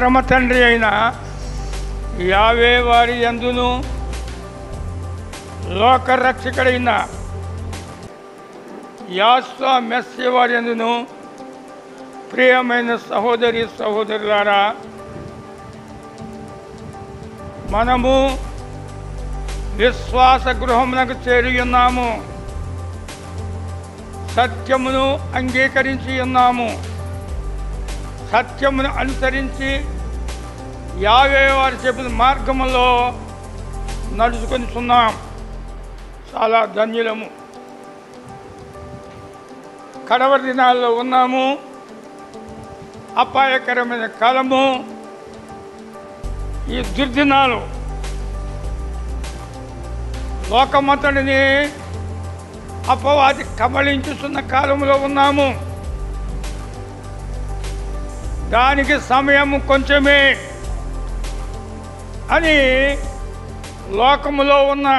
పరమ తండ్రి అయిన యావే వారి ఎందును లోకరక్షకుడైన యాస్వ మెస్సి వారి ఎందును ప్రియమైన సహోదరి సహోదరులారా మనము విశ్వాస గృహమునకు చేరి ఉన్నాము సత్యమును అంగీకరించి ఉన్నాము సత్యమును అనుసరించి యావే వారు చెప్పిన మార్గములో నడుచుకొనిచున్నాం చాలా ధన్యులము కడవరి దినాల్లో ఉన్నాము అపాయకరమైన కాలము ఈ దుర్దినాలు లోకమంతటిని అపవాది కబళించుతున్న కాలంలో ఉన్నాము దానికి సమయం కొంచెమే అని లోకములో ఉన్న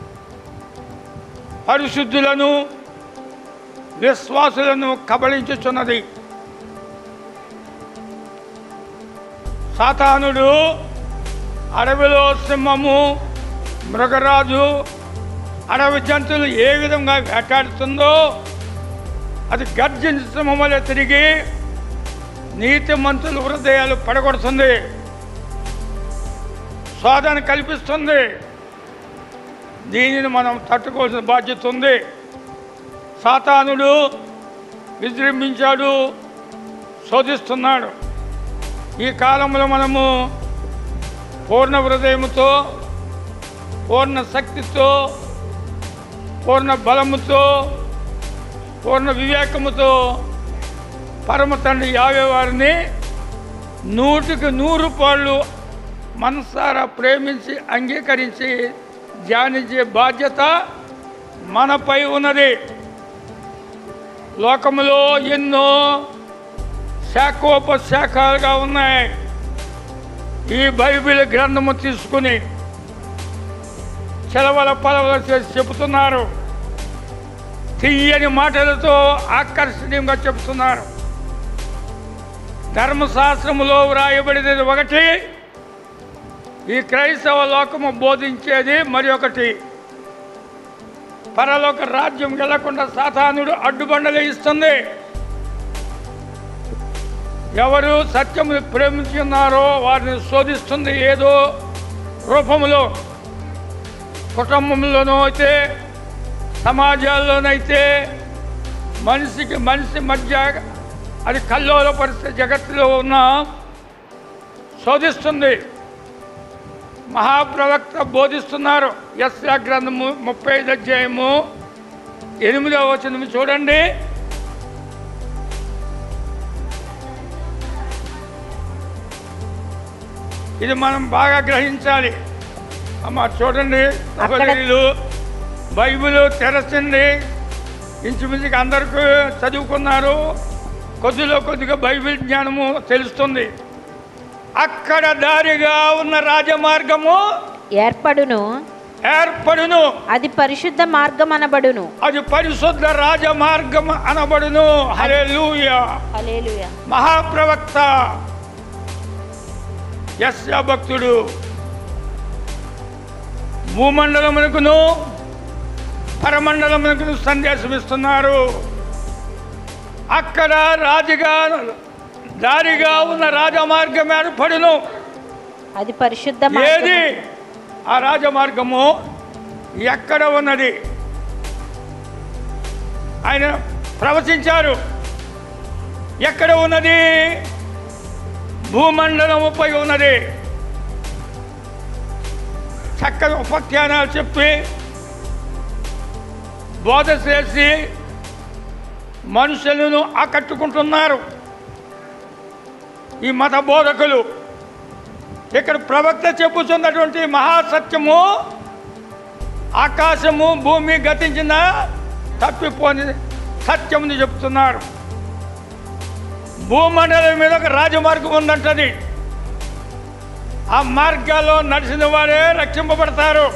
పరిశుద్ధులను విశ్వాసులను కబళించుచున్నది సాతానుడు అడవిలో సింహము మృగరాజు అడవి జంతువులు ఏ విధంగా వేటాడుతుందో అది గర్జించ సింహం వల్ల తిరిగి నీతి మంతుల హృదయాలు పడగొడుతుంది శోధన కల్పిస్తుంది దీనిని మనం తట్టుకోవాల్సిన బాధ్యత ఉంది సాతానుడు విజృంభించాడు శోధిస్తున్నాడు ఈ కాలంలో మనము పూర్ణ హృదయముతో పూర్ణ శక్తితో పూర్ణ బలముతో పూర్ణ వివేకముతో పరమ తండ్రి యావే వారిని నూటికి నూరు పాళ్ళు మనసారా ప్రేమించి అంగీకరించి ధ్యానించే బాధ్యత మనపై ఉన్నది లోకములో ఎన్నో శాఖోపశాఖలుగా ఉన్నాయి ఈ బైబిల్ గ్రంథము తీసుకుని చెలవల పలవల చేసి చెబుతున్నారు తీయని మాటలతో ఆకర్షణీయంగా చెబుతున్నారు ధర్మశాస్త్రములో వ్రాయబడినది ఒకటి ఈ క్రైస్తవ లోకము బోధించేది మరి ఒకటి పరలోక రాజ్యం వెళ్లకుండా సాతానుడు అడ్డుబండలు ఇస్తుంది ఎవరు సత్యమును ప్రేమించి ఉన్నారో వారిని శోధిస్తుంది ఏదో రూపములో కుటుంబంలోనూ అయితే సమాజాల్లోనైతే మనిషికి మనిషి మధ్య అది కల్లోల పరిస్థితి జగత్తులో ఉన్న శోధిస్తుంది మహాప్రవక్త బోధిస్తున్నారు యస్యా గ్రంథము ముప్పై ఐదు అధ్యాయము ఎనిమిదవ వచనం చూడండి ఇది మనం బాగా గ్రహించాలి అమ్మ చూడండి సహోదరులు బైబిల్ తెరచండి ఇంచుమించుగా అందరికీ చదువుకున్నారు కొద్దిలో కొద్దిగా బైబిల్ జ్ఞానము తెలుస్తుంది అక్కడ దారిగా ఉన్న రాజమార్గము ఏర్పడును ఏర్పడును అది పరిశుద్ధ మార్గం అనబడును అది పరిశుద్ధ రాజమార్గం అనబడును హల్లెలూయా హల్లెలూయా మహాప్రవక్త యస్య భక్తుడు భూమండలమునకును పరమండలమునకును సందేశం ఇస్తున్నారు అక్కడ రాజుగా దారిగా ఉన్న రాజమార్గం ఏర్పడును అది పరిశుద్ధ ఏది మార్గం ఆ రాజమార్గము ఎక్కడ ఉన్నది ఆయన ప్రవచించారు ఎక్కడ ఉన్నది భూమండలముపై ఉన్నది చక్కని ఉపఖ్యానాలు చెప్పి బోధ చేసి మనుషులను ఆకట్టుకుంటున్నారు ఈ మత బోధకులు ఇక్కడ ప్రవక్త చెప్పుతున్నటువంటి మహాసత్యము ఆకాశము భూమి గతించిన తప్పిపోని సత్యముని చెప్తున్నారు భూమండలం మీద ఒక రాజమార్గం ఉందంటది ఆ మార్గాల్లో నడిచిన వారే రక్షింపబడతారు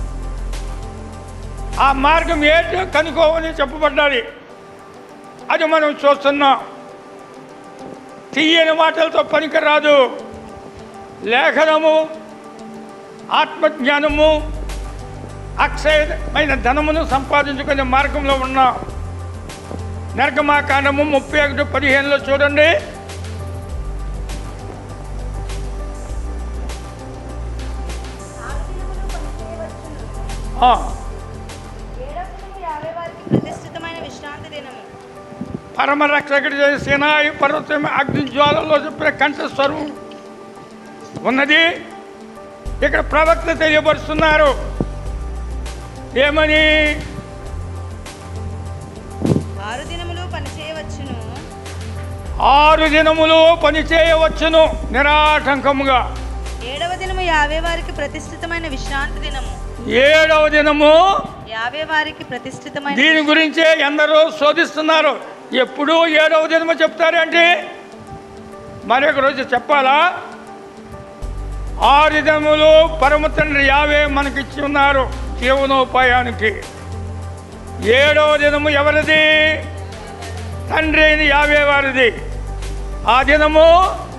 ఆ మార్గం ఏంటో కనుక్కోవని చెప్పబడ్డాలి అది మనం చూస్తున్నాం తీయని మాటలతో పనికిరాదు లేఖనము ఆత్మజ్ఞానము అక్షయమైన ధనమును సంపాదించుకునే మార్గంలో ఉన్న నరకమాకాండము ముప్పై ఒకటి పదిహేనులో చూడండి ఆ, ప్రతిష్ఠితమైన విశ్రాంతి దినము పరమ రక్షకుడి సేనాయి పర్వతం అగ్ని జ్వాలలో చెప్పిన కంఠస్వరం ఉన్నది ఇక్కడ ప్రవక్త తెలియపరుస్తున్నారు ఏమని ఆరు దినములు పనిచేయవచ్చును ఆరు దినములు పని చేయవచ్చును నిరాటంకముగా ఏడవ దినము యావే వారికి ప్రతిష్ఠితమైన విశ్రాంతి దినము ఏడవ దినము యావే వారికి ప్రతిష్ఠితమైన దీని గురించే ఎందరో శోధిస్తున్నారు ఎప్పుడు ఏడవ దినము చెప్తారేంటి మరొక రోజు చెప్పాలా ఆరు దినములు పరమ తండ్రి యావే మనకిచ్చి ఉన్నారు జీవనోపాయానికి ఏడవ దినము ఎవరిది తండ్రి అయిన యావే వారిది ఆ దినము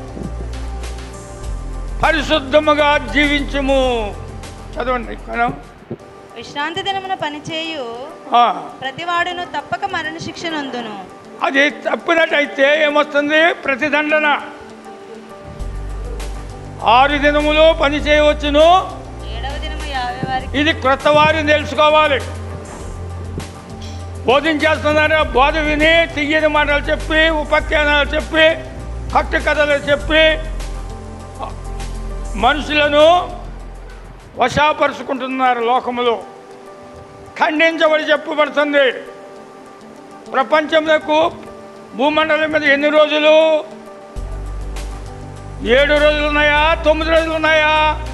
పరిశుద్ధముగా జీవించము చదవండి మనం విశ్రాంతి దినమున పనిచేయు ఆ. ప్రతివాడును తప్పక మరణ శిక్ష నందును అది తప్పినట్టయితే ఏమొస్తుంది ప్రతిదండన ఆరు దినములు పని చేయవచ్చును ఏడవ దినము యావే వారికి ఇది క్రొత్త వారిని తెలుసుకోవాలి బోధించేస్తున్నారు బోధ విని తీయని మాటలు చెప్పి ఉపాఖ్యానాలు చెప్పి కట్టు కథలు చెప్పి మనుషులను వశాపరుచుకుంటున్నారు లోకములో ఖండించబడి చెప్పబడుతుంది ప్రపంచంలో భూమండలం మీద ఎన్ని రోజులు ఏడు రోజులు ఉన్నాయా తొమ్మిది రోజులు ఉన్నాయా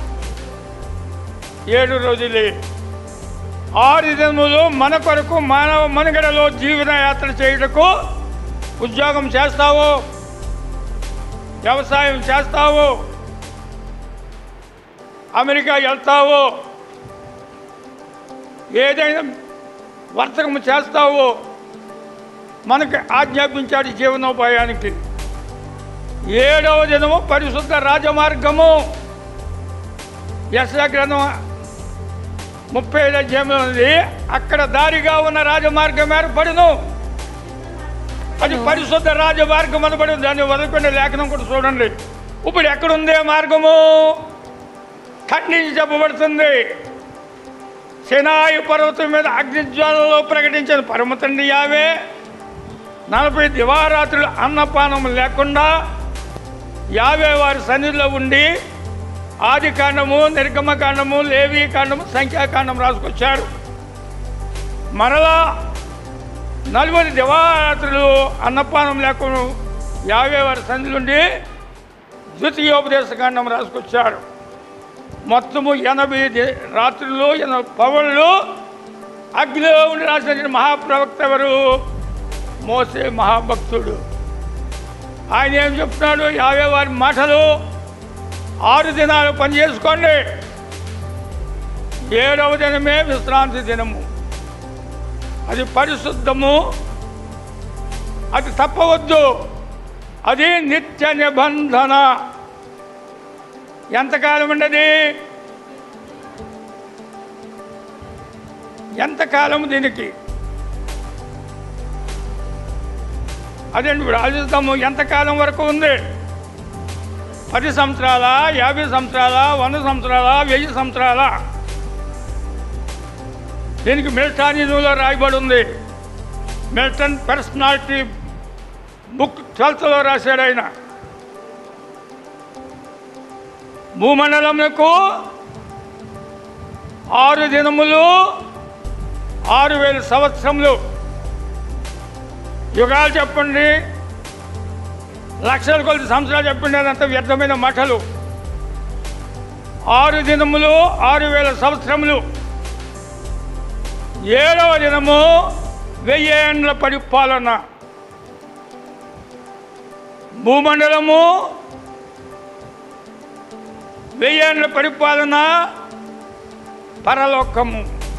ఏడు రోజులే ఆరు దినములు మన కొరకు మానవ మనుగడలో జీవన యాత్ర చేయుటకు ఉద్యోగం చేస్తావు వ్యవసాయం చేస్తావు అమెరికా వెళ్తావు ఏదైనా వర్తకము చేస్తావు మనకి ఆజ్ఞాపించాడు ఈ జీవనోపాయానికి ఏడవ దినము పరిశుద్ధ రాజమార్గము యశ గ్రంథం ముప్పై ఐదు అధ్యాయంలో ఉంది అక్కడ దారిగా ఉన్న రాజమార్గం ఏర్పడును అది పరిశుద్ధ రాజమార్గం అనబడి దాన్ని వదులుకునే లేఖనం కూడా చూడండి ఇప్పుడు ఎక్కడుంది ఆ మార్గము ఖండించి చెప్పబడుతుంది సినాయి పర్వతం మీద అగ్నిజ్వాలలో ప్రకటించిన పరమ తండ్రి యావే నలభై దివారాత్రులు అన్నపానం లేకుండా యాభై వారి సన్నిధిలో ఉండి ఆది కాండము నిర్గమ కాండము లేవి కాండము సంఖ్యాకాండం రాసుకొచ్చాడు మరలా నలుగురి దివారాత్రులు అన్నపానం లేకుండా యాభై వారి సన్నిధిలో ఉండి ద్వితీయోపదేశ కాండం రాసుకొచ్చాడు మొత్తము ఎనభై ది- రాత్రులు ఎనభై పవన్లు అగ్నిలో ఉండి రాసిన మహాప్రవక్త ఎవరు మోసే మహాభక్తుడు ఆయన ఏం చెప్తున్నాడు యాభై వారి మాటలు ఆరు దినాలు పని చేసుకోండి ఏడవ దినమే విశ్రాంతి దినము అది పరిశుద్ధము అది తప్పవద్దు అది నిత్య నిబంధన ఎంతకాలం ఉండదు ఎంతకాలం దీనికి అదేంటి ఇప్పుడు ఆలోచిస్తాము ఎంతకాలం వరకు ఉంది పది సంవత్సరాల యాభై సంవత్సరాల వంద సంవత్సరాల వెయ్యి సంవత్సరాల దీనికి మిల్టానిజంలో రాయబడి ఉంది మిల్టన్ పర్సనాలిటీ బుక్ ట్వెల్త్లో రాశాడు ఆయన భూమండలములకు ఆరు దినములు ఆరు వేల సంవత్సరములు యుగాలు చెప్పండి లక్షల కొద్ది సంవత్సరాలు చెప్పండి అదంతా వ్యర్థమైన మాటలు ఆరు దినములు ఆరు వేల సంవత్సరములు ఏడవ దినము వెయ్యి ఏండ్ల పరిపాలన భూమండలము వెయ్యేండ్ల పరిపాలన పరలోకము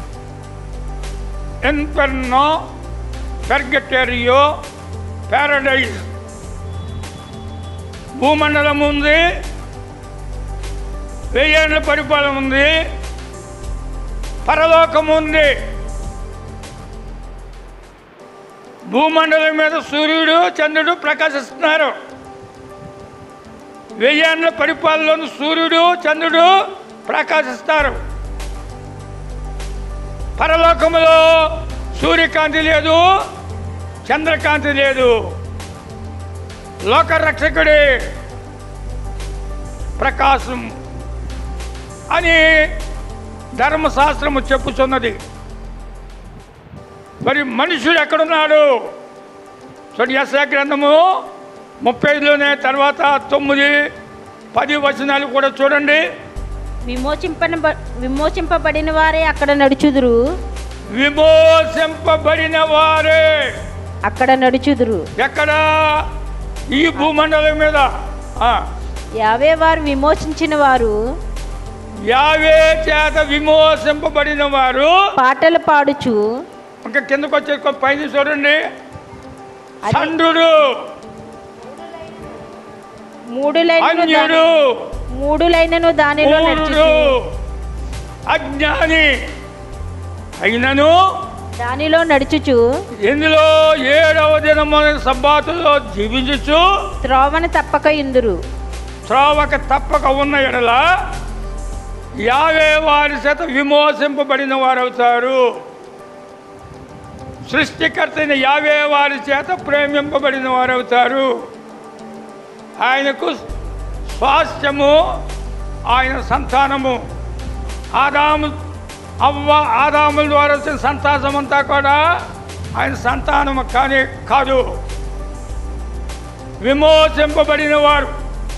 ఎన్పెర్నో పెర్గటేరియో ప్యారడైజ్ భూమండలం ఉంది వెయ్యేళ్ళ పరిపాలన ఉంది పరలోకం ఉంది భూమండలం మీద సూర్యుడు చంద్రుడు ప్రకాశిస్తున్నారు వెయ్యేళ్ళ పరిపాలనలో సూర్యుడు చంద్రుడు ప్రకాశిస్తారు పరలోకములో సూర్యకాంతి లేదు చంద్రకాంతి లేదు లోకరక్షకుడి ప్రకాశం అని ధర్మశాస్త్రము చెప్పుచున్నది మరి మనుషుడు ఎక్కడున్నాడు చూడండి యశా గ్రంథము ముప్పై ఐదులోనే తర్వాత తొమ్మిది పది వచనాలు కూడా చూడండి విమోచింపన విమోచింపబడిన వారే అక్కడ నడుచుదురు విమోచింపబడిన వారే అక్కడ నడుచుదురు ఎక్కడ ఈ భూమండలం మీద ఆ, యావే వారు విమోచించిన వారు యావే చేత విమోచింపబడిన వారు పాటలు పాడుచు ఇంకా కిందకు వచ్చే కొ- పైన చూడండి అది- చంద్రుడు మూడు లైనను అన్యుడు దాని- మూడు లైనను దానిలో మూఢుడు నడుచుచు అజ్ఞాని అయినను దానిలో నడుచుచు ఇందులో ఏడవ దినము సబ్బాతులో జీవించచ్చు త్రోవను తప్పక ఇందురు త్రోవక తప్పక ఉన్న ఎడల యావే వారి చేత విమోచింపబడిన వారు అవుతారు సృష్టికర్తైన యావే వారి చేత ప్రేమింపబడిన వారు అవుతారు ఆయనకు స్వాస్థ్యము ఆయన సంతానము ఆదాము అవ్వ ఆదాముల ద్వారా వచ్చిన సంతానం అంతా కూడా ఆయన సంతానము కానీ కాదు విమోచింపబడిన వారు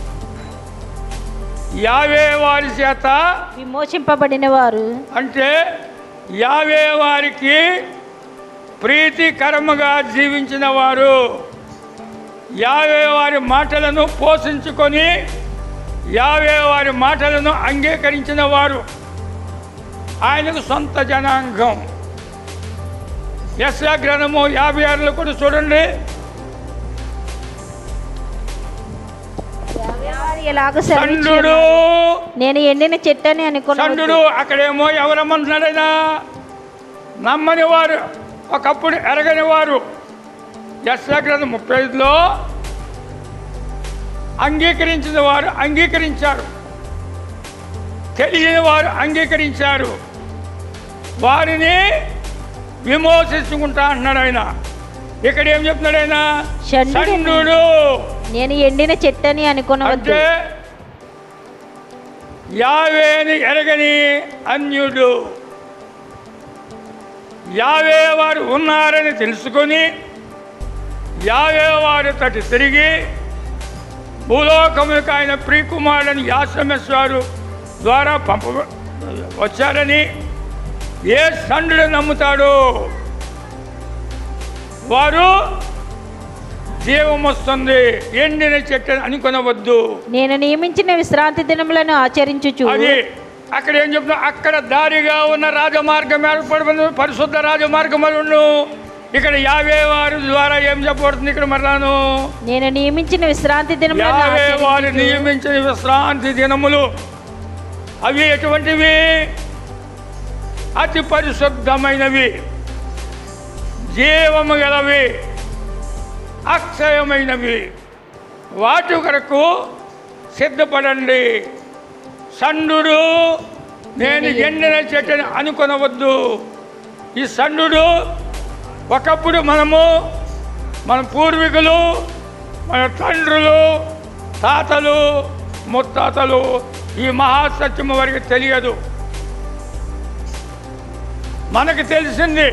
యావే వారి చేత విమోచింపబడిన వారు అంటే యావే వారికి ప్రీతికరముగా జీవించిన వారు యావే వారి మాటలను పోషించుకొని యావే వారి మాటలను అంగీకరించిన వారు ఆయనకు సొంత జనాంగం యశా గ్రంథము యాభై ఆరులో కూడా చూడండి యావే వారు ఎలాగ చంద్రుడు సెలవిచ్చున్నారు. నేను ఎండిన చెట్టని అనుకున్నాను చంద్రుడు అక్కడేమో ఎవరమ్మంటున్నాడైనా నమ్మని వారు ఒకప్పుడు ఎరగని వారు యశాగ్రంథం ముప్పై ఐదులో అంగీకరించిన వారు అంగీకరించారు తెలియని వారు అంగీకరించారు వారిని విమోచించుకుంటా అంటున్నాడు ఆయన ఇక్కడ ఏం చెప్తున్నాడు ఆయన చంద్రుడిని- చంద్రుడు నేను ఎండిన చెట్టని అనుకునవద్దు అంటే యావేని ఎరగని అన్యుడు యావే వారు ఉన్నారని తెలుసుకొని యావే వారి తటి తిరిగి భూలోకములకు ఆయన ప్రియకుమారుని యాశ్రమేశ్వరు ద్వారా పంప వచ్చారని ఏ సండుడు నమ్ముతాడు వారు జీవం వస్తుంది ఎండిన చెట్టు అనుకొనవద్దు నేను నియమించిన విశ్రాంతి దినములను ఆచరించుచు అది అక్కడ ఏం చెప్తున్నా అక్కడ దారిగా ఉన్న రాజమార్గం ఏర్పడి పరిశుద్ధ రాజమార్గములను ఇక్కడ యావే వారి ద్వారా ఏం చెప్పబడుతుంది ఇక్కడ మరలాను నేను నియమించిన విశ్రాంతి దినములను యావే వారు ఆచరించుచు నియమించిన విశ్రాంతి దినములు అవి ఎటువంటివి అతి పరిశుద్ధమైనవి జీవము గలవి అక్షయమైనవి వాటి కొరకు సిద్ధపడండి సండుడు నేను ఎండిన చెట్టుని అనుకొనవద్దు ఈ సండుడు ఒకప్పుడు మనము మన పూర్వీకులు మన తండ్రులు తాతలు ముత్తాతలు ఈ మహాసత్యము వారికి తెలియదు మనకు తెలిసింది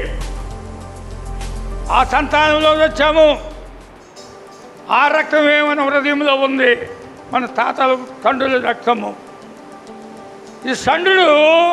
ఆ సంతానంలో వచ్చాము ఆ రక్తమే మన హృదయంలో ఉంది మన తాతల తండ్రుల రక్తము ఈ సండుడు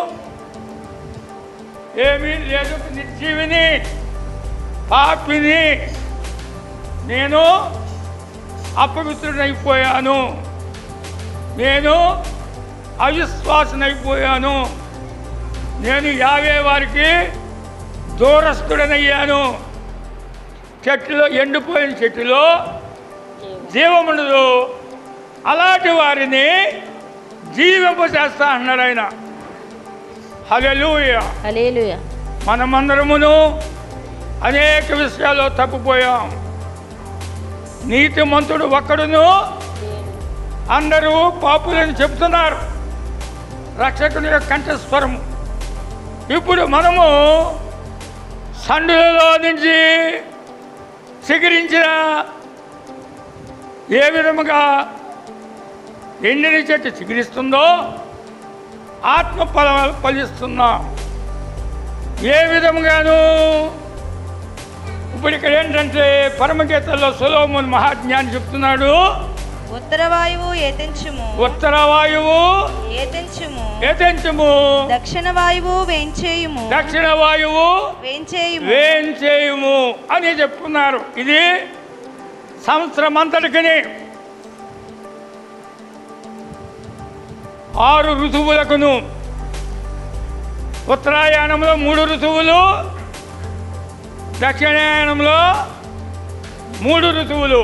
ఏమీ లేదు నిర్జీవిని పాపిని నేను అపవిత్రుడైపోయాను నేను అవిశ్వాసనైపోయాను నేను యావే వారికి దూరస్తుడనయ్యాను చెట్టులో ఎండిపోయిన చెట్టులో జీవముండదు అలాంటి వారిని జీవింప చేస్తా అన్నాడు ఆయన హల్లెలూయా హల్లెలూయా మనమందరమును అనేక విషయాల్లో తప్పిపోయాం నీతిమంతుడు ఒక్కడును అందరూ పాపులని చెప్తున్నారు రక్షకుని యొక్క కంఠస్వరము ఇప్పుడు మనము సండులలో నుంచి చిగురించిన ఏ విధముగా ఎండిన చెట్టు చిగురిస్తుందో ఆత్మ ఫలాలు ఫలిస్తున్నాం ఏ విధముగాను ఇప్పుడు ఇక్కడ ఏంటంటే పరమగీతల్లో సులోమున్ మహాజ్ఞాని చెప్తున్నాడు ఉత్తర వాయువు ఏతెంచుము ఉత్తర వాయువు ఏతెంచుము ఏతెంచము దక్షిణ వాయువు వేంచేయుము దక్షిణ వాయువు వేంచేయుము వేం చేయుము అని చెప్తున్నారు ఇది సంవత్సరం అంతటికి ఆరు ఋతువులకును ఉత్తరాయణంలో మూడు ఋతువులు దక్షిణాయనంలో మూడు ఋతువులు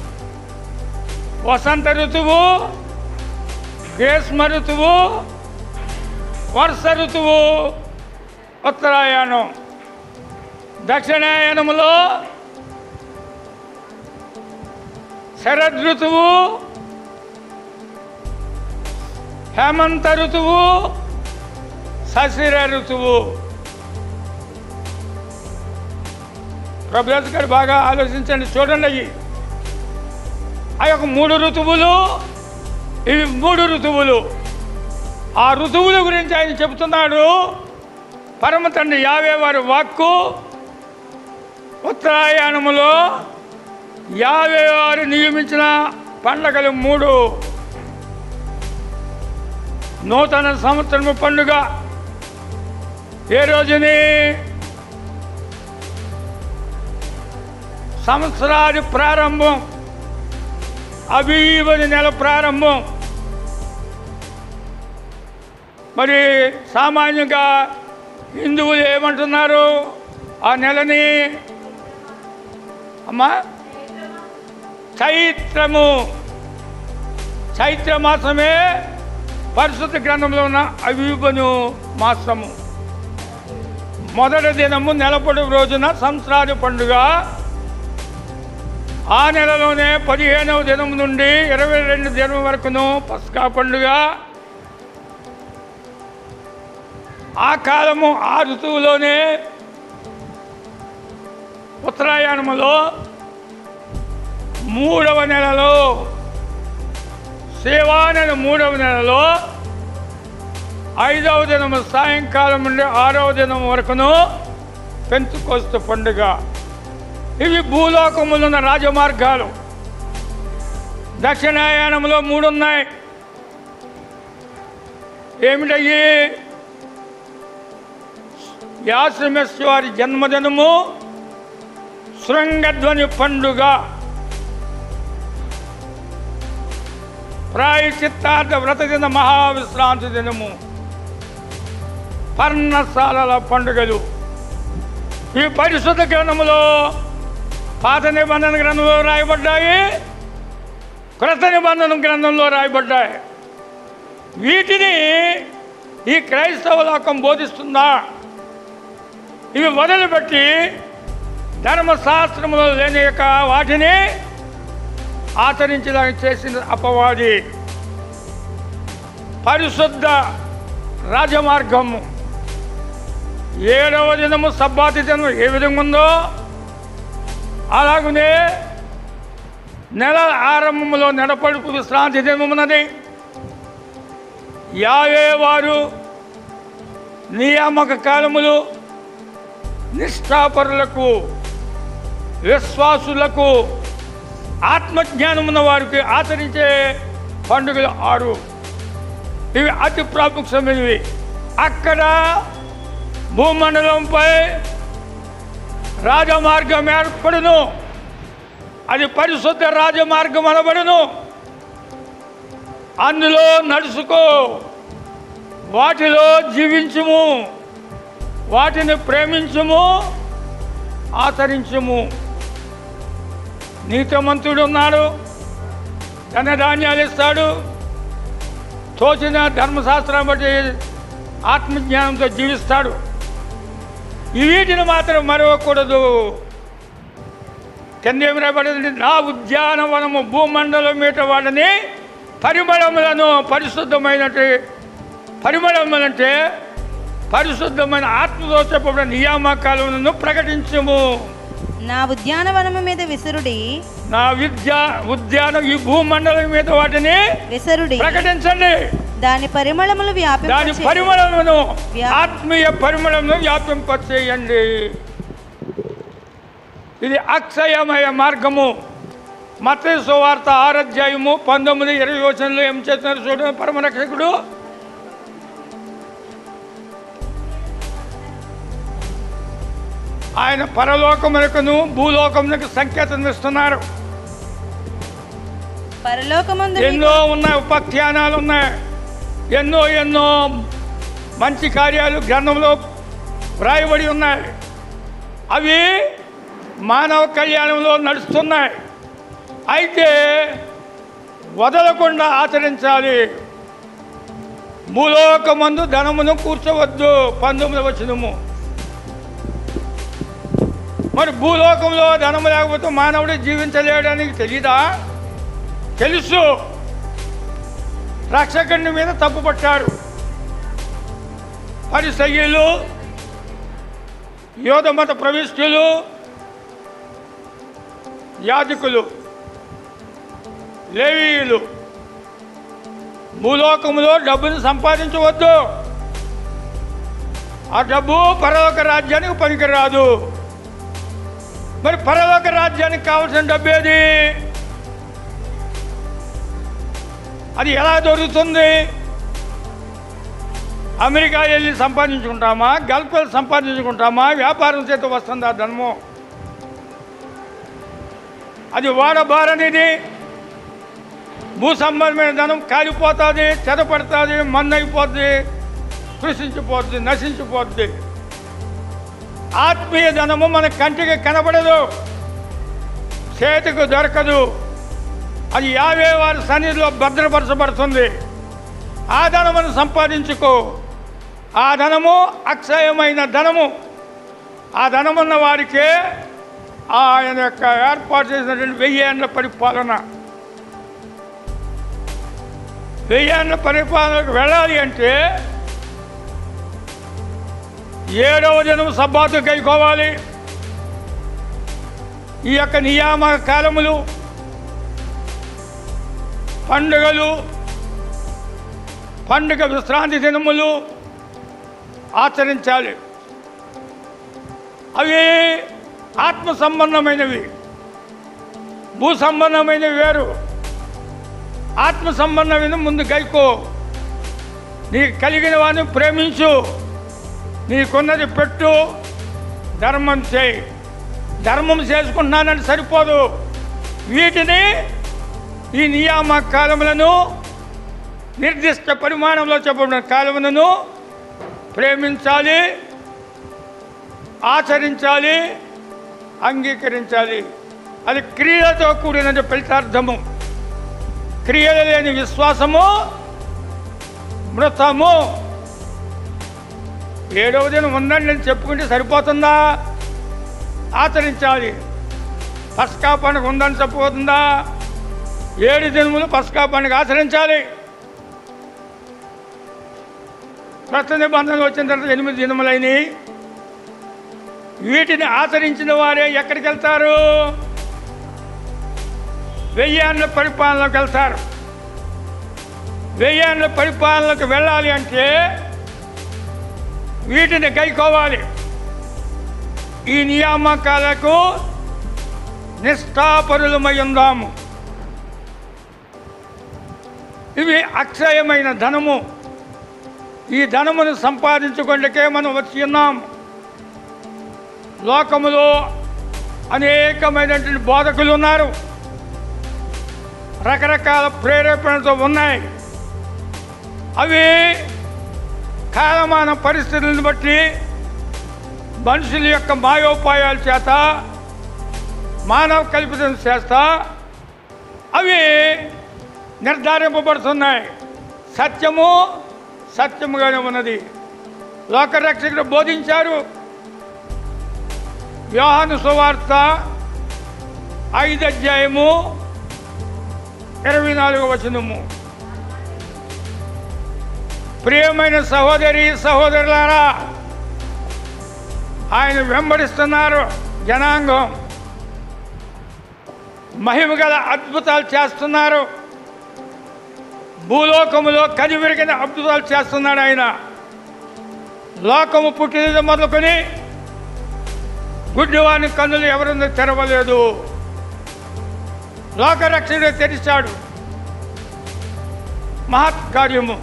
వసంత ఋతువు గ్రీష్మ ఋతువు వర్ష ఋతువు ఉత్తరాయణం దక్షిణాయనములో శరద్ ఋతువు హేమంత ఋతువు శశిర ఋతువు ప్రభుత్వ గారు బాగా ఆలోచించండి చూడండి అయ్యి ఆ యొక్క మూడు ఋతువులు ఇవి మూడు ఋతువులు ఆ ఋతువుల గురించి ఆయన చెబుతున్నాడు పరమ తండ్రి యావే వారి వాక్కు ఉత్తరాయణములో యావే వారు నియమించిన పండగలు మూడు నూతన సంవత్సరము పండుగ ఏ రోజుని సంవత్సరాది ప్రారంభం అభివని నెల ప్రారంభం మరి సామాన్యంగా హిందువులు ఏమంటున్నారు ఆ నెలని అమ్మా చైత్రము చైత్ర మాసమే పరిశుద్ధ గ్రంథంలో ఉన్న అవిబను మాసము మొదటి దినము నెలపొడి రోజున సంవత్సరాది పండుగ ఆ నెలలోనే పదిహేనవ దినం నుండి ఇరవై రెండు దినం వరకును పస్కా పండుగ ఆ కాలము ఆ ఋతువులోనే ఉత్తరాయణములో మూడవ నెలలో సేవా నెల మూడవ నెలలో ఐదవ దినము సాయంకాలం నుండి ఆరవ దినం వరకును పెంచుకోస్తు పండుగ ఇవి భూలోకములున్న రాజమార్గాలు దక్షిణాయనంలో మూడు ఉన్నాయి ఏమిటయ్యి వ్యాసమేశ్వరి జన్మదినము శృంగధ్వని పండుగ ప్రాయచిత్తార్థ వ్రత దిన మహావిశ్రాంతి దినము పర్ణశాలల పండుగలు ఈ పరిశుద్ధ గ్రంథములో పాత నిబంధన గ్రంథంలో రాయబడ్డాయి క్రొత్త నిబంధన గ్రంథంలో రాయబడ్డాయి వీటిని ఈ క్రైస్తవ లోకం బోధిస్తుందా ఇవి వదిలిపెట్టి ధర్మశాస్త్రంలో లేని యొక్క వాటిని ఆచరించేలా చేసిన అపవాది పరిశుద్ధ రాజమార్గము ఏడవ దినము సబ్బాతి దినం ఏ విధంగా ఉందో అలాగనే నెల ఆరంభంలో నెడపడుపు విశ్రాంతి దినమున్నది యావే వారు నియామక కాలములు నిష్ఠాపరులకు విశ్వాసులకు ఆత్మజ్ఞానం ఉన్న వారికి ఆచరించే పండుగలు ఆరు ఇవి అతి ప్రాముఖ్యమైనవి అక్కడ భూమండలంపై రాజమార్గం ఏర్పడును అది పరిశుద్ధ రాజమార్గం అనబడును అందులో నడుచుకో వాటిలో జీవించుము వాటిని ప్రేమించుము ఆచరించుము నీతిమంతుడు ఉన్నాడు ధన ధాన్యాలు ఇస్తాడు తోచిన ధర్మశాస్త్రం బట్టి ఆత్మజ్ఞానంతో జీవిస్తాడు ఈ వీటిని మాత్రం మరవకూడదు కింద ఏమి రాయబడింది నా ఉద్యానవనము భూమండలం మీట వాడని పరిమళములను పరిశుద్ధమైనటి పరిమళములంటే పరిశుద్ధమైన ఆత్మతో చెప్పబడిన నియామకాలను ప్రకటించము నా ఉద్యానవనము మీద విసురుడి నా విద్యా ఉద్యానం ఈ భూమండలం మీద వాటిని విసరుడి ప్రకటించండి దాని పరిమళములు దాని వ్యాపింప పరిమళమును వ్యా- ఆత్మీయ పరిమళమును వ్యాపింపచేయండి ఇది అక్షయమయ మార్గము మత సువార్త ఆరాధ్యాయము పంతొమ్మిది ఇరవై వచనంలో ఏం చేస్తున్నారు చూడండి పరమరక్షకుడు ఆయన పరలోకమునకును భూలోకమునకు సంకేతం ఇస్తున్నారు పరలోకమందు మీకు- ఎన్నో ఉన్నాయి ఉపాఖ్యానాలు ఉన్నాయి ఎన్నో ఎన్నో మంచి కార్యాలు గ్రంథంలో వ్రాయబడి ఉన్నాయి అవి మానవ కళ్యాణంలో నడుస్తున్నాయి అయితే వదలకుండా ఆచరించాలి భూలోకమందు ధనమును కూర్చోవద్దు పంతొమ్మిది వచ్చినము మరి భూలోకంలో ధనము లేకపోతే మానవుడు జీవించలేడని తెలీదా తెలుసు రక్షకుని మీద తప్పు పట్టారు పరిసయ్యులు యోధ మత ప్రవిష్టులు యాజకులు లేవీయులు భూలోకములో డబ్బును సంపాదించవద్దు ఆ డబ్బు పరలోక రాజ్యానికి పనికిరాదు మరి పరలోక రాజ్యానికి కావాల్సిన డబ్బు ఏది అది ఎలా దొరుకుతుంది అమెరికా వెళ్ళి సంపాదించుకుంటామా గల్ఫ్ వెళ్ళి సంపాదించుకుంటామా వ్యాపారం చేత వస్తుంది ఆ ధనము అది వాడబారనిది భూ సంబంధమైన ధనం కాలిపోతుంది చెదపడుతుంది మన్నైపోద్ది కృషించిపోద్ది నశించిపోద్ది ఆత్మీయ ధనము మన కంటికి కనబడదు చేతికి దొరకదు అది యావే వారి సన్నిధిలో భద్రపరచబడుతుంది ఆ ధనమును సంపాదించుకో ఆ ధనము అక్షయమైన ధనము ఆ ధనమున్న వారికే ఆయన యొక్క ఏర్పాటు చేసినటువంటి వెయ్యేండ్ల పరిపాలన వెయ్యేండ్ల పరిపాలనకు వెళ్ళాలి అంటే ఏడవ దినం సబ్బాతు గైకోవాలి ఈ యొక్క నియామక కాలములు పండుగలు పండుగ విశ్రాంతి దినములు ఆచరించాలి అవి ఆత్మ సంబంధమైనవి భూ సంబంధమైనవి వేరు ఆత్మ సంబంధమైన ముందు గైకో నీకు కలిగిన వాడిని ప్రేమించు నీకున్నది పెట్టు ధర్మం చేయి ధర్మం చేసుకుంటున్నానని సరిపోదు వీటిని ఈ నియామక కాలములను నిర్దిష్ట పరిమాణంలో చెప్పబడిన కాలములను ప్రేమించాలి ఆచరించాలి అంగీకరించాలి అది క్రియలతో కూడిన ఫలితార్థము క్రియలు లేని విశ్వాసము మృతము ఏడవ దినం ఉందని నేను చెప్పుకుంటే సరిపోతుందా ఆచరించాలి పస్కా పండుగ ఉందని చెప్పబోతుందా ఏడు దినములు పస్కా పండుగ ఆచరించాలి కొత్త నిబంధనలు వచ్చిన తర్వాత ఎనిమిది దినములైనవి వీటిని ఆచరించిన వారే ఎక్కడికి వెళ్తారు వెయ్యేళ్ళ పరిపాలనకు వెళ్తారు వెయ్యేళ్ళ పరిపాలనకు వెళ్ళాలి అంటే వీటిని గైకోవాలి ఈ నియామకాలకు నిష్ఠాపరులమై ఉందాము ఇవి అక్షయమైన ధనము ఈ ధనమును సంపాదించుకుంటే మనం వచ్చి ఉన్నాం లోకములో అనేకమైనటువంటి బోధకులు ఉన్నారు రకరకాల ప్రేరేపణలతో ఉన్నాయి అవి కాలమాన పరిస్థితులను బట్టి మనుషుల యొక్క మాయోపాయాల చేత మానవ కల్పితం చేస్తా అవి నిర్ధారింపబడుతున్నాయి సత్యము సత్యముగానే ఉన్నది లోకరక్షకుడు బోధించారు యోహాను సువార్త ఐదు అధ్యాయము ఇరవై నాలుగు వచనము ప్రియమైన సహోదరి సహోదరులారా ఆయన వెంబడిస్తున్నారు జనాంగం మహిమ గల అద్భుతాలు చేస్తున్నారు భూలోకములో కనివిరిగిన అద్భుతాలు చేస్తున్నాడు ఆయన లోకము పుట్టినది మొదలుకొని గుడ్డివాని కన్నులు ఎవరుందో తెరవలేదు లోకరక్షకుడు తెరిచాడు మహత్ కార్యము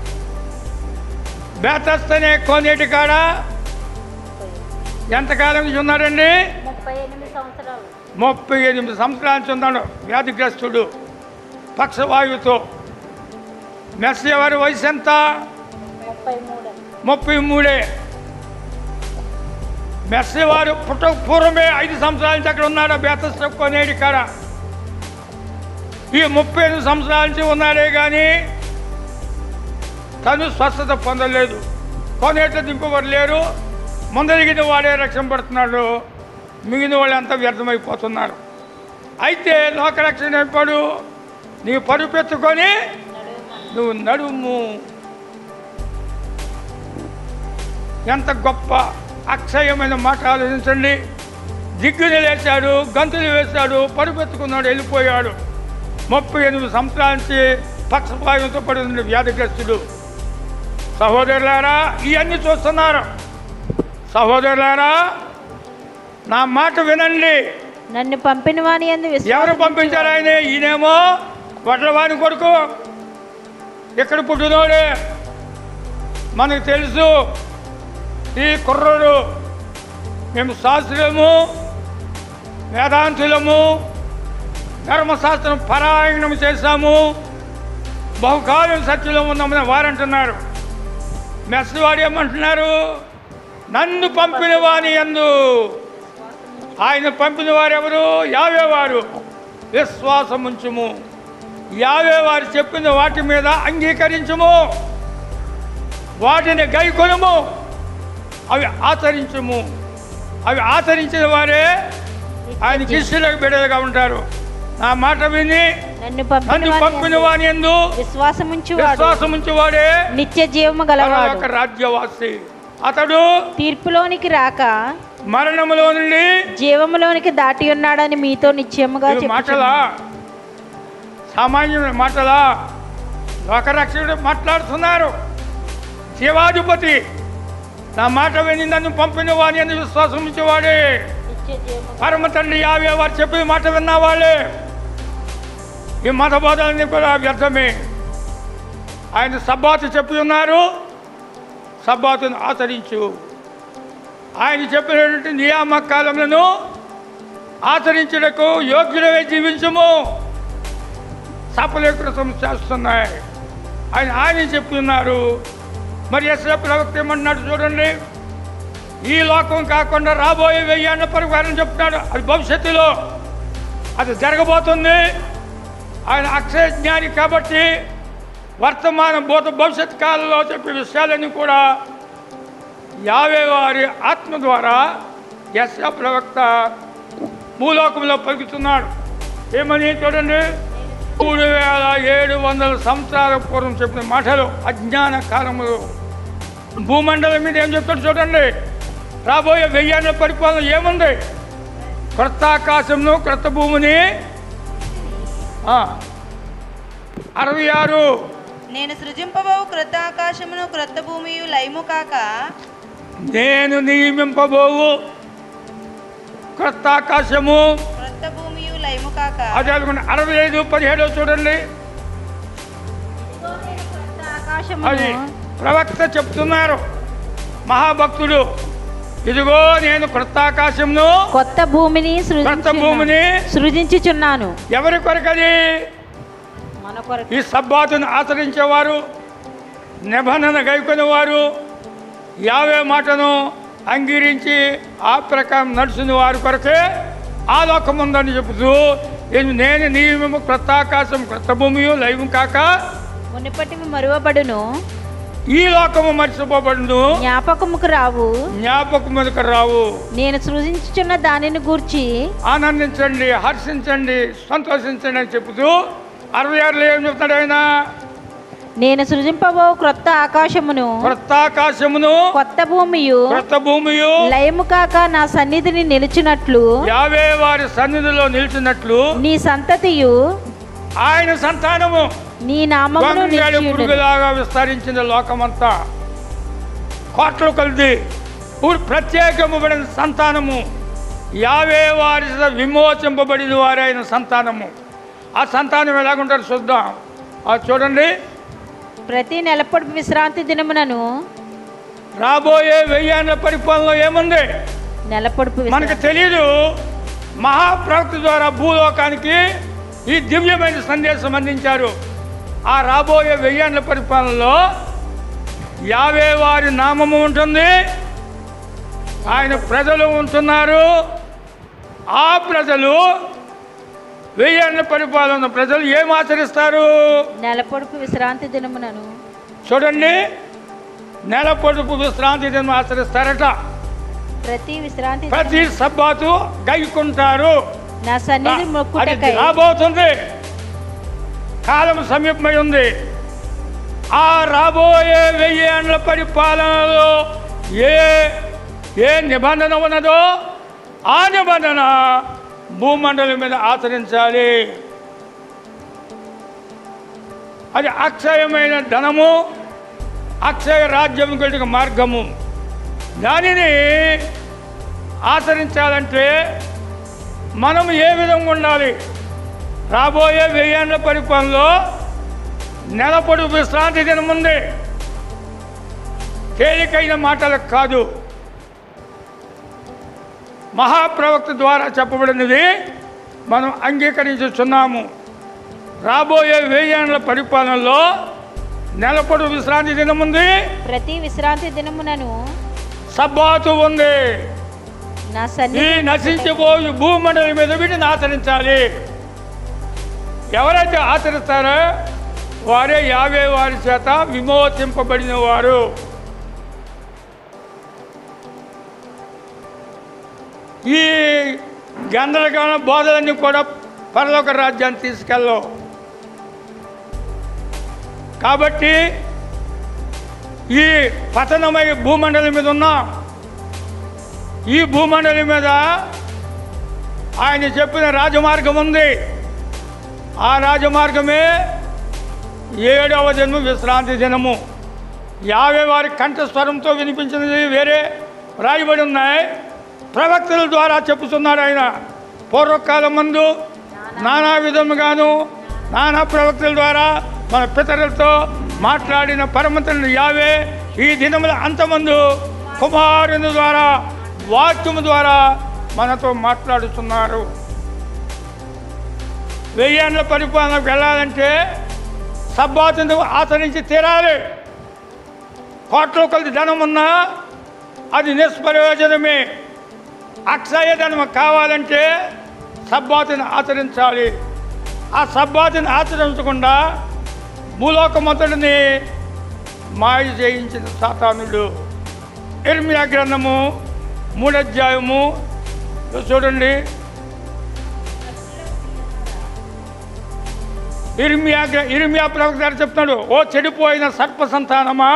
బేతస్తనే కోనేటి కాడ ఎంతకాలం నుంచి ఉన్నాడండి ముప్పై ఎనిమిది సంవత్సరాలు ముప్పై ఎనిమిది సంవత్సరాల నుంచి ఉన్నాడు వ్యాధిగ్రస్తుడు పక్షవాయువుతో మెస్ ఎవరి వయసు ఎంత ముప్పై మూడు ముప్పై మూడే మెస్సి వారు పుట్ట పూర్వమే ఐదు సంవత్సరాల నుంచి అక్కడ ఉన్నాడు బేతస్త కొనేడి కాడ ఈ ముప్పై ఎనిమిది సంవత్సరాల నుంచి ఉన్నాడే కానీ తను స్వస్థత పొందలేదు కొనేట్లు దింపబడి లేరు ముందరిగిన వాడే రక్షణ పడుతున్నాడు మిగిలిన వాళ్ళు అంతా వ్యర్థమైపోతున్నారు అయితే లోకరక్షణ ఎప్పుడు నీ పరుపెత్తుకొని నువ్వు నడుము ఎంత గొప్ప అక్షయమైన మాట ఆలోచించండి దిగ్గుని లేచాడు గంతులు వేశాడు పరుపెత్తుకున్నాడు వెళ్ళిపోయాడు ముప్పై ఎనిమిది సంవత్సరాల నుంచి పక్షపాతంతో పడి ఉన్న వ్యాధిగ్రస్తుడు సహోదరులారా ఇవన్నీ చూస్తున్నారు సహోదరులారా నా మాట వినండి నన్ను పంపిన వాని అందు ఎవరు పంపించారు ఆయన ఈయనేమో వడ్లవాని కొడుకు ఇక్కడ పుట్టినోడే మనకు తెలుసు ఈ కుర్రోడు మేము శాస్త్రము వేదాంతులము ధర్మశాస్త్రం పరాయణం చేశాము బహుకాలం సత్యంలో ఉన్నామని వారంటున్నారు మెస్వాడు ఏమంటున్నారు నన్ను పంపిన వాని ఎందు ఆయన పంపిన వారెవరు యావేవారు విశ్వాసం ఉంచుము యావే వారు చెప్పిన వాటి మీద అంగీకరించుము వాటిని గైకొనుము అవి ఆచరించుము అవి ఆచరించిన వారే ఆయన శిష్యులకు బిడ్డలుగా ఉంటారు నా మాట విని నన్ను పంపిన నన్ను వాని పంపిన యందు వాని ఎందు విశ్వాసం ఉంచువాడు విశ్వాసం ఉంచేవాడే నిత్య జీవము గలవాడు పరలోక రాజ్యవాసి అతడు తీర్పులోనికి రాక మరణములో నుండి జీవములోనికి దాటి ఉన్నాడని మీతో నిశ్చయముగా ఇవి మాటలా సామాన్యమైన మాటలా లోకరక్షకుడు మాట్లాడుతున్నారు శివాధిపతి నా మాట విని నన్ను పంపిన వాని అని విశ్వాసం ఉంచేవాడే పరమ తండ్రి యావే వారు చెప్పిన మాట విన్నవాళ్ళే ఈ మత బోధనని కూడా వ్యర్థమే ఆయన సబ్బాతు చెప్పి ఉన్నారు సబ్బాతును ఆచరించు ఆయన చెప్పినటువంటి నియామకాలములను ఆచరించుటకు యోగ్యులవే జీవించము సఫలీకృతం చేస్తున్నాయి ఆయన ఆయన చెప్తున్నారు మరి ఎస్ఏ ప్రవక్త ఏమన్నాడు చూడండి ఈ లోకం కాకుండా రాబోయే వెయ్యాన్న పరివారం చెప్తున్నాడు అది భవిష్యత్తులో అది జరగబోతుంది ఆయన అక్షయ జ్ఞాని కాబట్టి వర్తమాన భూత భవిష్యత్ కాలంలో చెప్పే విషయాలన్నీ కూడా యావే వారి ఆత్మ ద్వారా యశ ప్రవక్త భూలోకంలో పలుకుతున్నాడు ఏమని చూడండి మూడు వేల ఏడు వందల సంవత్సరాల పూర్వం చెప్పిన మాటలు అజ్ఞాన కాలములు భూమండలం మీద ఏం చెప్తాడు చూడండి రాబోయే వెయ్యాన్న పరిపాలన ఏముంది క్రొత్త ఆకాశంను క్రొత్త భూమిని ఆ, అరవై ఆరు నేను సృజింపబోవు క్రొత్త ఆకాశమును క్రొత్త భూమియు లయము కాక నేను నియమింపబోవు క్రొత్త ఆకాశము క్రొత్త భూమియు లయము కాక అదే అనుకున్న అరవై ఐదు పదిహేడు చూడండి అది ఆకాశమును ప్రవక్త చెప్తున్నారు మహాభక్తుడు ఇదిగో నేను క్రొత్త ఆకాశంను కొత్త భూమిని క్రొత్త భూమిని సృజించుచున్నాను సృజించుచున్నాను ఎవరి కొరకది మన కొరకు ఈ సబ్బాతును ఆచరించేవారు నిబంధన గైకొనేవారు యావే మాటను అంగీరించి ఆ ప్రకారం నడుచుని వారి కొరకే ఆ లోకం ఉందని చెబుతూ ఇది నేను నియమము క్రొత్త ఆకాశం క్రొత్త భూమియు లైవం కాక మునిపటివి మరువబడును ఈ లోకము మర్చిపోబడును జ్ఞాపకముకు రావు జ్ఞాపకం మీదకు రావు నేను సృజించుచున్న దానిని గూర్చి ఆనందించండి హర్షించండి సంతోషించండి అని చెబుతూ అరవై ఆరులో ఏం చెప్తాడు ఆయన నేను సృజింపబో క్రొత్త ఆకాశమును కొత్త ఆకాశమును కొత్త భూమియు కొత్త భూమియు లయము కాక నా సన్నిధిని నిలిచినట్లు యావే వారి సన్నిధిలో నిలిచినట్లు నీ సంతతియు ఆయన సంతానము నీ నామమును గొంగళి నిలిచియుండును. పురుగులాగా విస్తరించిన లోకమంతా కోట్ల కొలిది పూర్ ప్రత్యేకముబడిన సంతానము యావే వారి విమోచింపబడిన వారైన సంతానము ఆ సంతానం ఎలాగుంటారు చూద్దాం అది చూడండి ప్రతి నెలపొడుపు విశ్రాంతి దినమునను రాబోయే వెయ్యేళ్ళ పరిపాలనలో ఏముంది నెలపొడుపు మనకు విశ్రాంతి తెలియదు మహాప్రవక్త ద్వారా భూలోకానికి ఈ దివ్యమైన సందేశం అందించారు ఆ రాబోయే వెయ్యేళ్ళ పరిపాలనలో యావే వారి నామము ఉంటుంది ఆయన ప్రజలు ఉంటున్నారు ఆ ప్రజలు వెయ్యేళ్ళ పరిపాలన ప్రజలు ఏం ఆచరిస్తారు నెలపొడుపు విశ్రాంతి దినమునను చూడండి నెల పొడుపు విశ్రాంతి దినం ఆచరిస్తారట ప్రతి విశ్రాంతి ప్రతి సబ్బాతు గైకుంటారు నా సన్నిధి అది మొక్కుటకై రాబోతుంది కాలం సమీపమై ఉంది ఆ రాబోయే వెయ్యి ఏండ్ల పరిపాలనలో ఏ ఏ నిబంధన ఉన్నదో ఆ నిబంధన భూమండలం మీద ఆచరించాలి అది అక్షయమైన ధనము అక్షయ రాజ్యం గడికి మార్గము దానిని ఆచరించాలంటే మనం ఏ విధంగా ఉండాలి రాబోయే వెయ్యేళ్ళ పరిపాలనలో నెలపొడు విశ్రాంతి దినం ఉంది తేలికైన మాటలకు కాదు మహాప్రవక్త ద్వారా చెప్పబడినది మనం అంగీకరించుచున్నాము రాబోయే వెయ్యేళ్ళ పరిపాలనలో నెలపొడు విశ్రాంతి దినం ఉంది ప్రతి విశ్రాంతి దినమునను సబ్బాతు ఉంది నా ఈ సన్నిధి నశించిపోయి భూమండలి మీద వీటిని ఆచరించాలి ఎవరైతే ఆచరిస్తారో వారే యావే వారి చేత విమోచింపబడిన వారు ఈ గందరగోళ బోధలన్నీ కూడా పరలోక రాజ్యాన్ని తీసుకెళ్ళవు కాబట్టి ఈ పతనమై భూమండలి మీద ఉన్నాం ఈ భూమండలి మీద ఆయన చెప్పిన రాజమార్గం ఉంది ఆ రాజమార్గమే ఏడవ జన్మ విశ్రాంతి దినము యాభై వారి కంఠస్వరంతో వినిపించినది వేరే రాయబడి ఉన్నాయి ప్రవక్తల ద్వారా చెప్పుతున్నాడు ఆయన పూర్వకాలం ముందు నానా విధముగాను నానా ప్రవక్తల ద్వారా మన పితరులతో మాట్లాడిన పరమతులను యావే ఈ దినముల అంతమందు కుమారుని ద్వారా వాక్యము ద్వారా మనతో మాట్లాడుతున్నారు వెయ్యేళ్ళ పరిపాలనకు వెళ్ళాలంటే సబ్బాతును ఆచరించి తీరాలి కోట్ల కొద్ది ధనం ఉన్నా అది నిష్ప్రయోజనమే అక్షయ ధనం కావాలంటే సబ్బాతుని ఆచరించాలి ఆ సబ్బాతుని ఆచరించకుండా భూలోకమంతటిని మాయ చేయించిన సాతానుడు ఇర్మియా గ్రంథము మూడధ్యాయము చూడండి ఇర్మియా గ్ర- ఇర్మియా ప్రవక్త గారు చెప్తున్నాడు ఓ చెడిపోయిన సర్ప సంతానమా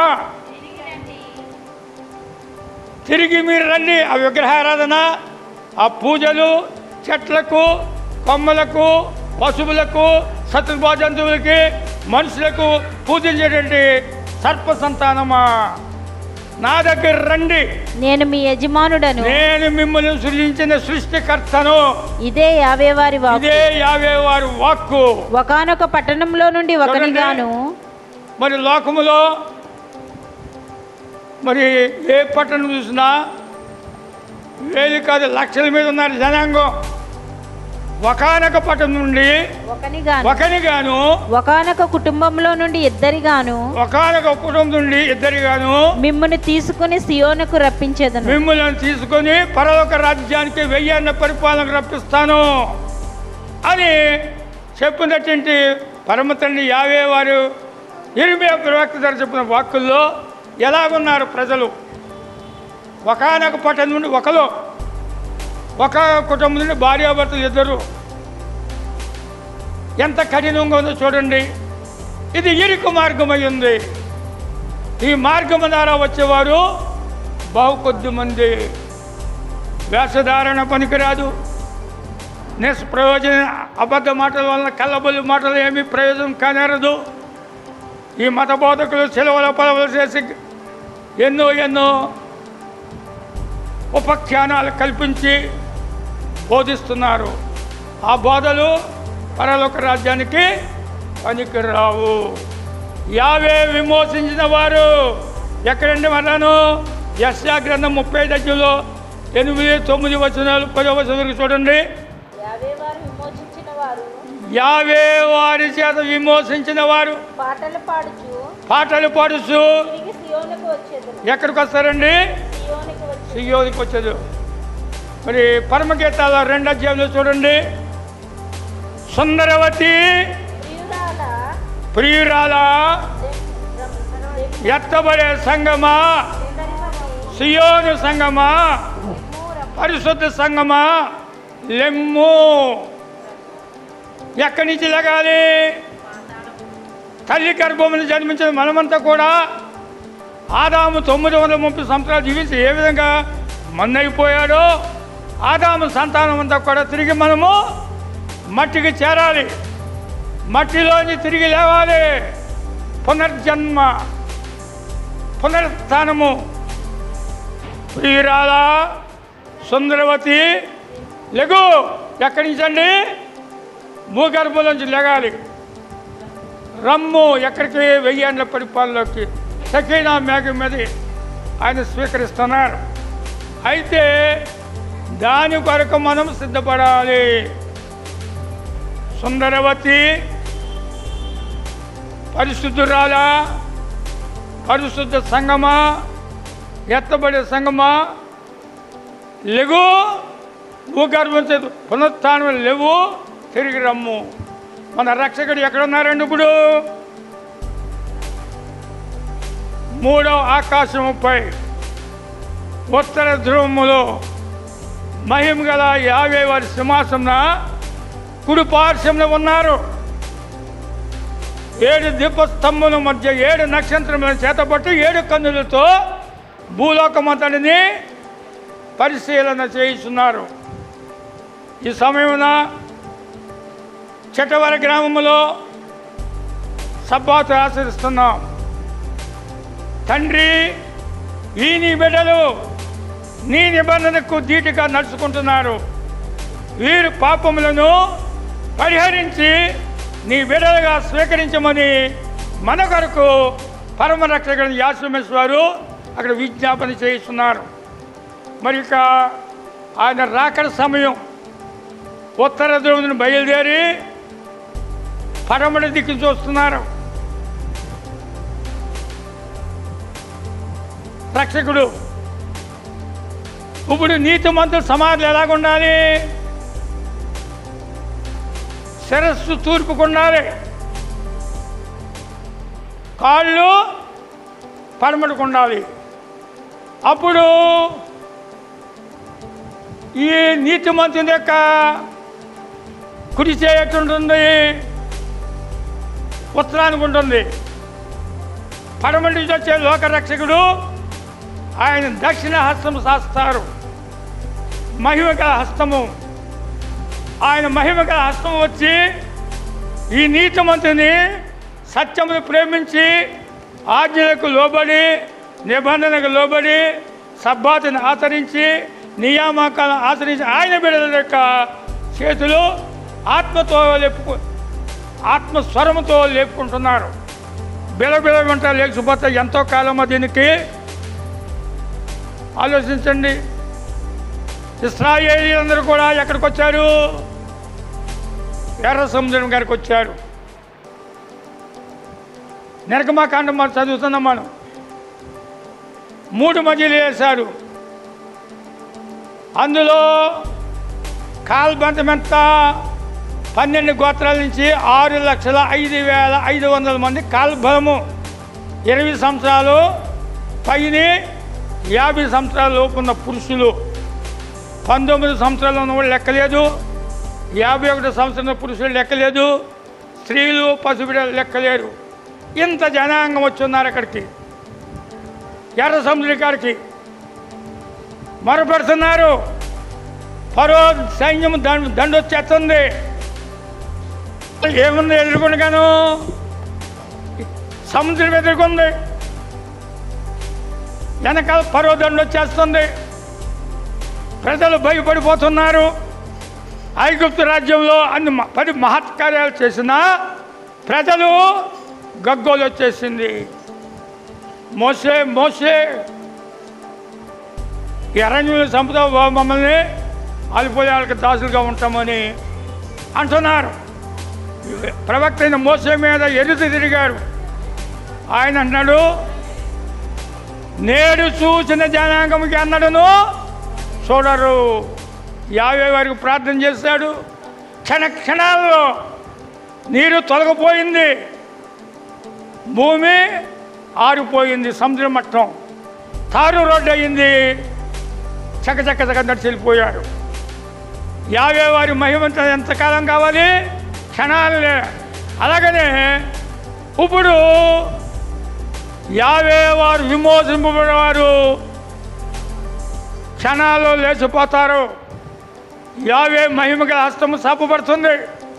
తిరిగి మీరు రండి ఆ విగ్రహారాధన ఆ పూజలు చెట్లకు కొమ్మలకు పశువులకు శత్రుభా జంతువులకి మనుషులకు పూజించేటువంటి సర్ప సంతానమా నా దగ్గర రండి నేను మీ యజమానుడను నేను మిమ్మల్ని సృజించిన సృష్టికర్తను ఇదే యాభై వారి వాక్కు ఇదే యావే వారి వాక్కు ఒకనొక పట్టణంలో నుండి ఒకనిగాను మరి లోకములో మరి ఏ పట్టణం చూసినా వేలు కాదు లక్షల మీద ఉన్నారు జనాంగం ఒకనొక పట్టణం నుండి ఒకనిగాను ఒకనిగాను ఒకనొక కుటుంబంలో నుండి ఇద్దరిగాను ఒకనొక కుటుంబం నుండి ఇద్దరిగాను మిమ్మల్ని తీసుకుని సియోనుకు రప్పించేదను మిమ్మల్ని తీసుకొని పరలోక రాజ్యానికి వెయ్యన్న పరిపాలనకు రప్పిస్తాను అని చెప్పినటువంటి పరమ తండ్రి యావే వారు ఇరిమియా ప్రవక్త గారు చెప్పిన వాక్కుల్లో ఎలాగున్నారు ప్రజలు ఒకనొక పట్టణం నుండి ఒకలో ఒక కుటుంబం నుండి భార్యాభర్తలు ఇద్దరు ఎంత కఠినంగా ఉందో చూడండి ఇది ఇరుకు మార్గమై ఉంది ఈ మార్గము ద్వారా వచ్చేవారు బహు కొద్ది మంది వేషధారణ పనికిరాదు నిష్ప్రయోజన అబద్ధ మాటల వలన కళ్ళబొల్లి మాటలు ఏమీ ప్రయోజనం కానేరదు ఈ మత బోధకులు సెలవుల పొలవలు చేసి ఎన్నో ఎన్నో ఉపఖ్యానాలు కల్పించి బోధిస్తున్నారు ఆ బోధలు పరలోక రాజ్యానికి పనికిరావు యావే విమోచించిన వారు ఎక్కడండి మరణను యశా గ్రంథం ముప్పై దగ్గరలో ఎనిమిది తొమ్మిది వచనాలు పదో వచనాలు చూడండి యావే వారు విమోచించిన వారు యావే వారి చేత విమోచించిన వారు పాటలు పాడుచు పాటలు పాడుస్తూ తిరిగి సియోనుకు వచ్చేదరు ఎక్కడికి వస్తారండి సియోనుకు వచ్చి సియోదికి వచ్చేది మరి పరమగీతాల రెండు అధ్యాయంలో చూడండి సుందరవతి ప్రియురాల ప్రియురాల ఎత్తబడే సంగమా సియోను సంగమా పరిశుద్ధ సంగమా లెమ్ము ఎక్కడి నుంచి లగాలి తల్లి గర్భమును జన్మించిన మనమంతా కూడా ఆదాము తొమ్మిది వందల ముప్పై సంవత్సరాలు జీవించి ఏ విధంగా మన్నైపోయాడో ఆదాము సంతానం అంతా కూడా తిరిగి మనము మట్టికి చేరాలి మట్టిలోంచి తిరిగి లేవాలి పునర్జన్మ పునరుత్నము ప్రియురాల సుందరవతి లెగు ఎక్కడి నుంచి అండి భూగర్భంలోంచి లెగాలి రమ్ము ఎక్కడికి వెయ్యేండ్ల పరిపాలనలోకి సకీనా మేఘం మీద ఆయన స్వీకరిస్తున్నారు అయితే దాని కొరకు మనం సిద్ధపడాలి సుందరవతి పరిశుద్ధురాల పరిశుద్ధ సంగమా ఎత్తబడే సంగమా లెగు భూగర్భం చేత పునరుత్నం లేవు తిరిగి రమ్ము మన రక్షకుడు ఎక్కడున్నారండి ఇప్పుడు మూడవ ఆకాశముపై ఉత్తర ధ్రువములో మహిమ గల యాభై వారి సింహాసన కుడి పార్శ్వంలో ఉన్నారు ఏడు దీపస్తంభముల మధ్య ఏడు నక్షత్రములను చేతపట్టి ఏడు కన్నులతో భూలోకమంతటిని పరిశీలన చేయిస్తున్నారు ఈ సమయమున చెట్టవర గ్రామములో సబ్బాతు ఆచరిస్తున్నాం తండ్రి ఈ నీ బిడ్డలు నీ నిబంధనకు ధీటుగా నడుచుకుంటున్నారు వీరు పాపములను పరిహరించి నీ బిడ్డలుగా స్వీకరించమని మన కొరకు పరమరక్షకుడు యాశ్వమేశ్వరు అక్కడ విజ్ఞాపన చేయిస్తున్నారు మరి ఇక ఆయన రాకడ సమయం ఉత్తర ధ్రువుని బయలుదేరి పడమటి దిక్కు చూస్తున్నారు రక్షకుడు ఇప్పుడు నీతి మంత్రుల సమాధులు ఎలాగుండాలి శిరస్సు తూర్పుకుండాలి కాళ్ళు పడమటికుండాలి అప్పుడు ఈ నీతి మంత్రుని యొక్క కుడి చేయట్టుంటుంది ఉత్తరానికి ఉంటుంది పడమటి నుంచి వచ్చే లోకరక్షకుడు ఆయన దక్షిణ హస్తం శాస్తారు మహిమగల హస్తము ఆయన మహిమగల హస్తం వచ్చి ఈ నీతిమంతుని సత్యమును ప్రేమించి ఆజ్ఞలకు లోబడి నిబంధనకు లోబడి సబ్బాతుని ఆచరించి నియామకాలను ఆచరించి ఆయన బిడ్డల యొక్క చేతులు ఆత్మతో లేపుకు ఆత్మస్వరముతో లేపుకుంటున్నారు బిలబిల వెంట లేకపోతే ఎంతో కాలమో దీనికి ఆలోచించండి ఇస్రాయేలీలందరూ కూడా ఎక్కడికి వచ్చారు ఎర్ర సముద్రం గారికి వచ్చారు నిర్గమాకాండం మనం చదువుతున్నాం మనం మూడు మధ్యలు వేశారు అందులో కాల్బంతం ఎంత పన్నెండు గోత్రాల నుంచి ఆరు లక్షల ఐదు వేల ఐదు వందల మంది కాల్బలము ఇరవై సంవత్సరాలు పైన యాభై సంవత్సరాల లోపు ఉన్న పురుషులు పంతొమ్మిది సంవత్సరాలు ఉన్న వాళ్ళు లెక్కలేదు యాభై ఒకటి సంవత్సరాల పురుషులు లెక్కలేదు స్త్రీలు పసిబిడ్డలు లెక్కలేరు ఇంత జనాంగం వచ్చి ఉన్నారు అక్కడికి ఎర్ర సముద్ర గారికి మొరపెడుతున్నారు పరో సైన్యం దండ దండొచ్చేస్తుంది ఏముంది ఎదుర్కొనగాను సముద్రం ఎదుర్కొంది వెనకాల పరో దండ వచ్చేస్తుంది ప్రజలు భయపడిపోతున్నారు ఐగుప్తు రాజ్యంలో అన్ని మ- పది మహత్కార్యాలు చేసిన ప్రజలు గగ్గోలు వచ్చేసింది మోసే మోసే ఈ అరణ్యులు చంపుతావు బాబు మమ్మల్ని అలిపోయే వాళ్ళకి దాసులుగా ఉంటామని అంటున్నారు ప్రవక్త అయిన మోసే మీద ఎరుదు తిరిగారు ఆయన అన్నాడు నేడు చూసిన జనాంగముకి అన్నడును చూడరు యావే వారికి ప్రార్థన చేశాడు క్షణ క్షణాల్లో నీరు తొలగిపోయింది భూమి ఆరిపోయింది సముద్ర మట్టం తారు రోడ్డు అయింది చక్క చక్క చక్క నడిచి వెళ్ళిపోయారు యావే వారి మహిమంత ఎంతకాలం కావాలి క్షణాలే అలాగనే ఇప్పుడు యావే వారు విమోచింపబడేవారు క్షణాల్లో లేచిపోతారు యావే మహిమగల హస్తము సాపబడుతుంది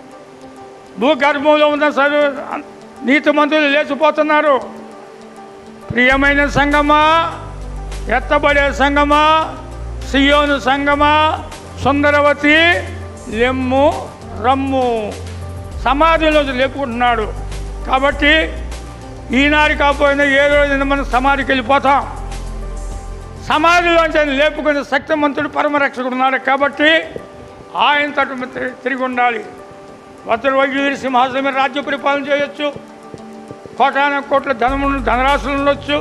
భూగర్భంలో ఉన్న సర్వ నీతిమంతులు లేచిపోతున్నారు ప్రియమైన సంగమా ఎత్తబడే సంగమా సియోను సంగమా సుందరవతి లెమ్ము రమ్ము సమాధిలో లేపుకుంటున్నాడు కాబట్టి ఈనాడు కాకపోయినా ఏ రోజున మనం సమాధికి వెళ్ళిపోతాం సమాధిలోంచి ఆయన లేపుకునే శక్తిమంతుడు పరమరక్షకుడు ఉన్నాడు కాబట్టి ఆయన తటు మనం తిరిగి- తిరిగి ఉండాలి వద్దరు వైద్యుడి సింహాసనం మీద రాజ్య పరిపాలన చేయొచ్చు కోటాన కోట్ల ధనములు ధనరాశులు ఉండొచ్చు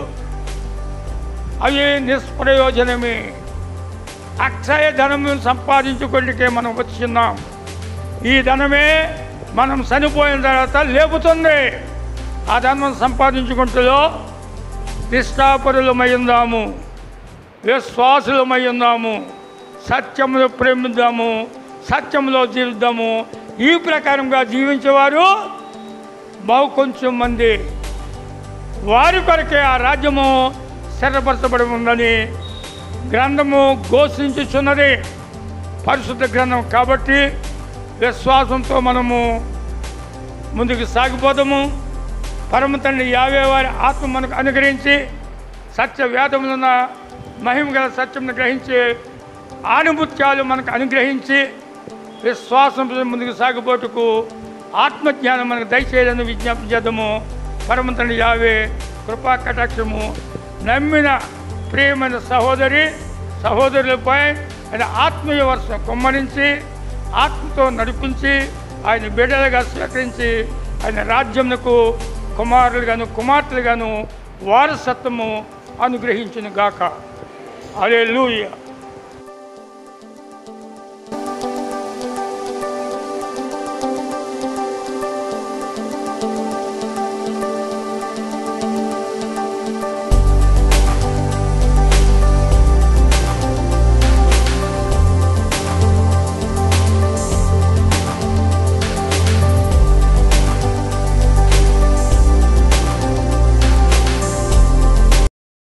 అవి నిష్ప్రయోజనమే అక్షయ ధనము సంపాదించుకుంటే మనం వచ్చిన్నాం ఈ ధనమే మనం చనిపోయిన తర్వాత లేపుతుంది ఆ ధనం సంపాదించుకుంటూ నిష్ఠాపరులమై ఉందాము విశ్వాసులమై ఉందాము సత్యములో ప్రేమిద్దాము సత్యంలో జీవిద్దాము ఈ ప్రకారంగా జీవించేవారు బహు కొంచెం మంది వారి కొరకే ఆ రాజ్యము స్థిరపరచబడి ఉందని గ్రంథము ఘోషించుచున్నది పరిశుద్ధ గ్రంథం కాబట్టి విశ్వాసంతో మనము ముందుకు సాగిపోదాము పరమ తండ్రి యావే వారి ఆత్మ మనకు అనుగ్రహించి సత్య వేదములున్న మహిమ గల సత్యమును గ్రహించి ఆనుభూత్యాలు మనకు అనుగ్రహించి విశ్వాసంతో ముందుకు సాగిపోటుకు ఆత్మజ్ఞానం మనకు దయచేయాలని విజ్ఞప్తి చేద్దాము పరమ తండ్రి యావే కృపా కటాక్షము నమ్మిన ప్రియమైన సహోదరి సహోదరులపై ఆయన ఆత్మీయ వర్షం కుమ్మరించి ఆత్మతో నడిపించి ఆయన బిడ్డలుగా స్వీకరించి ఆయన రాజ్యమునకు కుమారులుగాను కుమార్తెలుగాను వారసత్వము అనుగ్రహించును గాక అలే